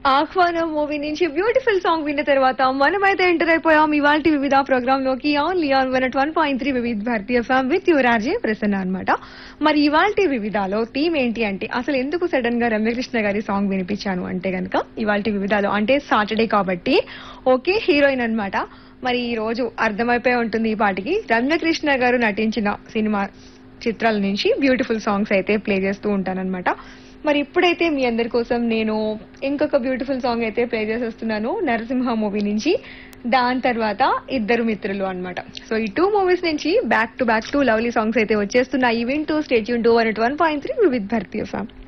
ఆహ్వానం మూవీ నుంచి beautiful song విన్న తర్వాత మనమైతే ఎంటర్ అయిపోయాం ఇవాళ వివిధ ప్రోగ్రామ్ లోకి only on one one point three Vividha Bharati ఫ్యామ్ విత్ యువరాజే ప్రసన్న అనమాట మరి ఇవాళ వివిధాలో థీమ్ ఏంటి అంటే అసలు ఎందుకు సడన్ గా రమ్యకృష్ణ గారి సాంగ్ వినిపించాను అంటే గనక ఇవాళ వివిధాలో అంటే సాటర్డే కాబట్టి ఓకే హీరోయిన్ అన్నమాట మరి ఈ రోజు అర్థమైపోయి ఉంటుంది ఈ పాటికి రమ్యకృష్ణ గారు నటించిన సినిమా చిత్రాల నుంచి బ్యూటిఫుల్ సాంగ్స్ అయితే ప్లే చేస్తూ ఉంటానన్నమాట మరి ఇప్పుడైతే మీ అందరి కోసం నేను ఇంకొక బ్యూటిఫుల్ సాంగ్ అయితే ప్లే చేసేస్తున్నాను నరసింహ మూవీ నుంచి దాని తర్వాత ఇద్దరు మిత్రులు అన్నమాట సో ఈ టూ మూవీస్ నుంచి back to back two lovely songs అయితే వచ్చేస్తున్నాయి వింటూ stay tuned to one one point three with Bharati ఫ్యామ్